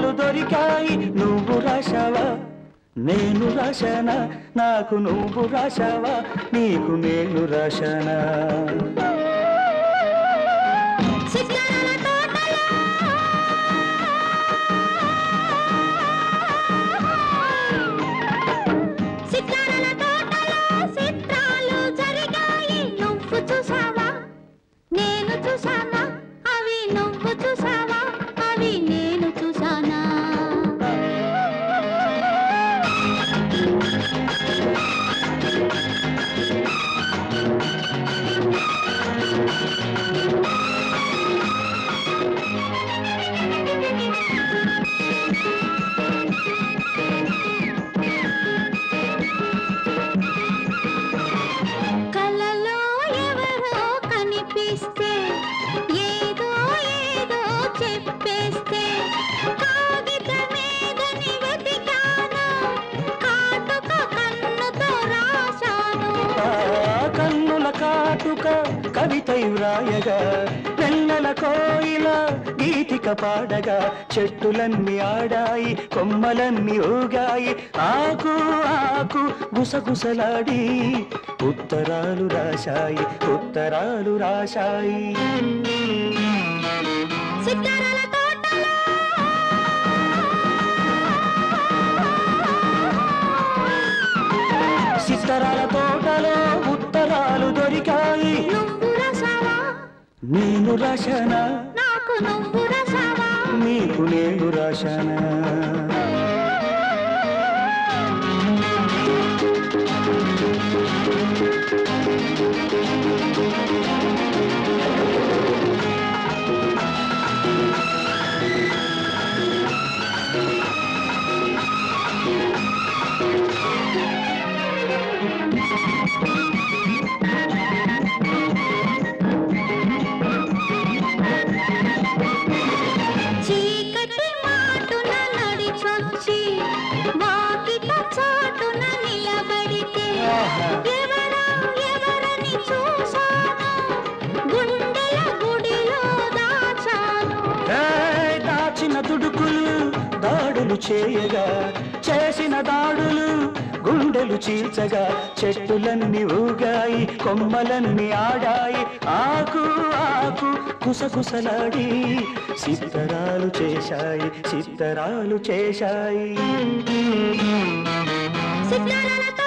ఉత్తరాలు దొరికాయి నువ్వు రాశావా నేను రాశానా నాకు నువ్వు రాశావా నీకు నేను రాశానా సితారాల తోటలో సితారాల తోటలో చిత్రాలు జరిగాయి నువ్వు చూసావా నేను చూసానా అవి నువ్వు చూసావా అవి నేను చూసానా కలలో ఎవరో కనిపిస్తే ఏదో ఏదో చెప్పేస్తే కాగితమేదని వెతికాను కాటుక కన్నుతో రాశాను ఆ కన్నుల కాటుక కవితై వ్రాయగా నెల్లల కోయిల గీతిక పాడగా చెట్టులన్నీ ఆడాయి కొమ్మలన్నీ ఊగాయి ఆకు ఆకు గుసగుసలాడి ఉత్తరాలు రాశాయి ఉత్తరాలు రాశాయి సితారాల తోటలో సిత్తరాల తోటలో ఉత్తరాలు దొరికాయి నువ్వు రాసావా నేను రాశానా నాకు నువ్వు రాసావా నీకు నేను రాశానా చీకటి మాటున నడిచొచ్చి వాకిట చాటున నిలబడితే ఎవరా ఎవరని చూశాను గుండెల గుడిలో దాచాను ఏయ్, దాచిన దుడుకులు దాడులు చేయగా చేసిన దాడులు గుండెలు చీల్చగా చెట్టులన్నీ ఊగాయి కొమ్మలన్నీ ఆడాయి ఆకు ఆకు కుసకుసలాడి సిత్తరాలు చేశాయి సిత్తరాలు చేశాయి సితారాలతో